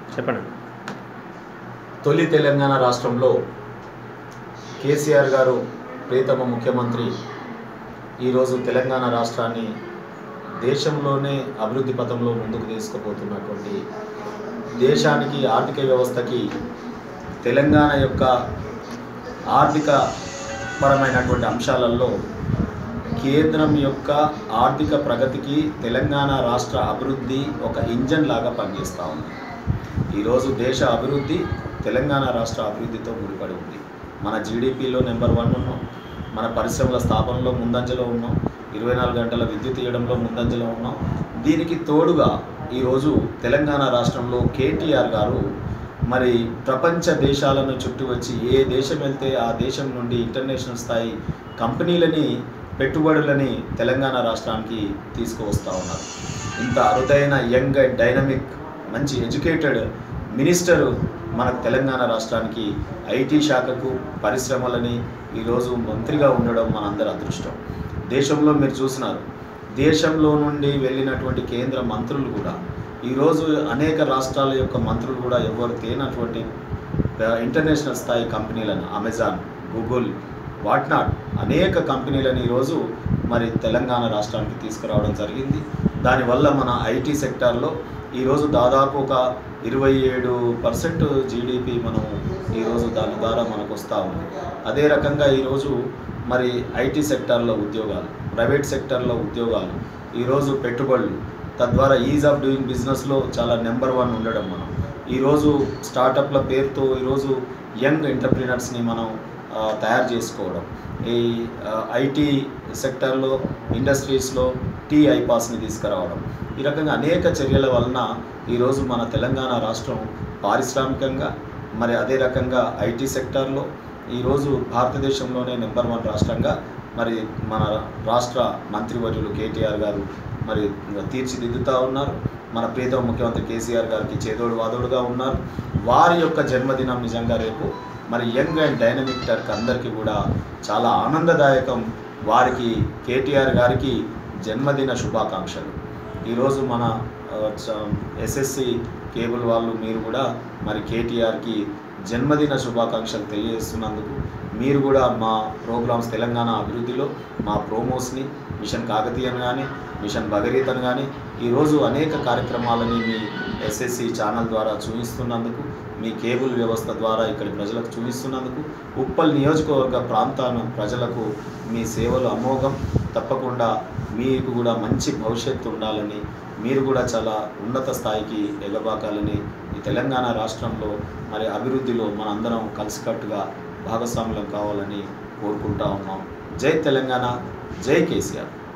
చెప్పండి తొలి తెలంగాణ రాష్ట్రంలో కేసీఆర్ గారు ప్రియతమ ముఖ్యమంత్రి ఈరోజు తెలంగాణ రాష్ట్రాన్ని దేశంలోనే అభివృద్ధి పథంలో ముందుకు తీసుకుపోతున్నటువంటి దేశానికి ఆర్థిక వ్యవస్థకి తెలంగాణ యొక్క ఆర్థిక పరమైనటువంటి అంశాలలో కేంద్రం యొక్క ఆర్థిక ప్రగతికి తెలంగాణ రాష్ట్ర అభివృద్ధి ఒక ఇంజన్ లాగా పనిచేస్తూ ఉంది ఈరోజు దేశ అభివృద్ధి తెలంగాణ రాష్ట్ర అభివృద్ధితో ముడిపడి ఉంది మన జీడిపిలో నెంబర్ వన్ ఉన్నాం మన పరిశ్రమల స్థాపనలో ముందంజలో ఉన్నాం ఇరవై నాలుగు గంటల విద్యుత్ ఇవ్వడంలో ముందంజలో ఉన్నాం దీనికి తోడుగా ఈరోజు తెలంగాణ రాష్ట్రంలో కేటీఆర్ గారు మరి ప్రపంచ దేశాలను చుట్టూ వచ్చి ఏ దేశం వెళ్తే ఆ దేశం నుండి ఇంటర్నేషనల్ స్థాయి కంపెనీలని పెట్టుబడులని తెలంగాణ రాష్ట్రానికి తీసుకువస్తూ ఉన్నారు ఇంత అరుదైన యంగ్ అండ్ డైనమిక్ మంచి ఎడ్యుకేటెడ్ మినిస్టరు మనకు తెలంగాణ రాష్ట్రానికి ఐటీ శాఖకు పరిశ్రమలని ఈరోజు మంత్రిగా ఉండడం మనందరి అదృష్టం దేశంలో మీరు చూసినారు దేశంలో నుండి వెళ్ళినటువంటి కేంద్ర మంత్రులు కూడా ఈరోజు అనేక రాష్ట్రాల యొక్క మంత్రులు కూడా ఎవరు తేనటువంటి ఆ, ఇంటర్నేషనల్ స్థాయి కంపెనీలను అమెజాన్ గూగుల్ వాట్నాట్ అనేక కంపెనీలను ఈరోజు మరి తెలంగాణ రాష్ట్రానికి తీసుకురావడం జరిగింది దానివల్ల మన ఐటీ సెక్టార్లో ఈరోజు దాదాపు ఒక ఇరవై ఏడు పర్సెంట్ జీడిపి మనం ఈరోజు దాని ద్వారా మనకు వస్తూ ఉంది అదే రకంగా ఈరోజు మరి ఐటీ సెక్టార్లో ఉద్యోగాలు ప్రైవేట్ సెక్టార్లో ఉద్యోగాలు ఈరోజు పెట్టుబడులు తద్వారా ఈజ్ ఆఫ్ డూయింగ్ బిజినెస్లో చాలా నెంబర్ వన్ ఉండడం మనం ఈరోజు స్టార్టప్ల పేరుతో ఈరోజు యంగ్ ఎంటర్ప్రినర్స్ని మనం ఆ, తయారు చేసుకోవడం ఈ ఐటీ సెక్టర్లో ఇండస్ట్రీస్లో టీ ఐపాస్ని తీసుకురావడం ఈ రకంగా అనేక చర్యల వలన ఈరోజు మన తెలంగాణ రాష్ట్రం పారిశ్రామికంగా మరి అదే రకంగా ఐటీ సెక్టార్లో ఈరోజు భారతదేశంలోనే నెంబర్ వన్ రాష్ట్రంగా మరి మన రాష్ట్ర మంత్రివర్యులు కేటీఆర్ గారు మరి తీర్చిదిద్దుతూ ఉన్నారు మన ప్రీతమ ముఖ్యమంత్రి కేసీఆర్ గారికి చేదోడు వాదోడుగా ఉన్నారు వారి యొక్క జన్మదినం నిజంగా రేపు మరి యంగ్ అండ్ డైనమిక్ టర్క్ అందరికీ కూడా చాలా ఆనందదాయకం వారికి కేటీఆర్ గారికి జన్మదిన శుభాకాంక్షలు ఈరోజు మన ఎస్ఎస్సి కేబుల్ వాళ్ళు మీరు కూడా మరి కేటీఆర్కి జన్మదిన శుభాకాంక్షలు తెలియజేస్తున్నందుకు మీరు కూడా మా ప్రోగ్రామ్స్ తెలంగాణ అభివృద్ధిలో మా ప్రోమోస్ని మిషన్ కాకతీయను కానీ మిషన్ భగరీతను కానీ ఈరోజు అనేక కార్యక్రమాలని మీ ఎస్ఎస్సి ఛానల్ ద్వారా చూపిస్తున్నందుకు మీ కేబుల్ వ్యవస్థ ద్వారా ఇక్కడి ప్రజలకు చూపిస్తున్నందుకు ఉప్పల్ నియోజకవర్గ ప్రాంతాన ప్రజలకు మీ సేవలు అమోఘం తప్పకుండా మీకు కూడా మంచి భవిష్యత్తు ఉండాలని మీరు కూడా చాలా ఉన్నత స్థాయికి ఎగబాకాలని ఈ తెలంగాణ రాష్ట్రంలో మరి అభివృద్ధిలో మనందరం కలిసికట్టుగా భాగస్వాములం కావాలని కోరుకుంటా ఉన్నాం జై తెలంగాణ జై కేసీఆర్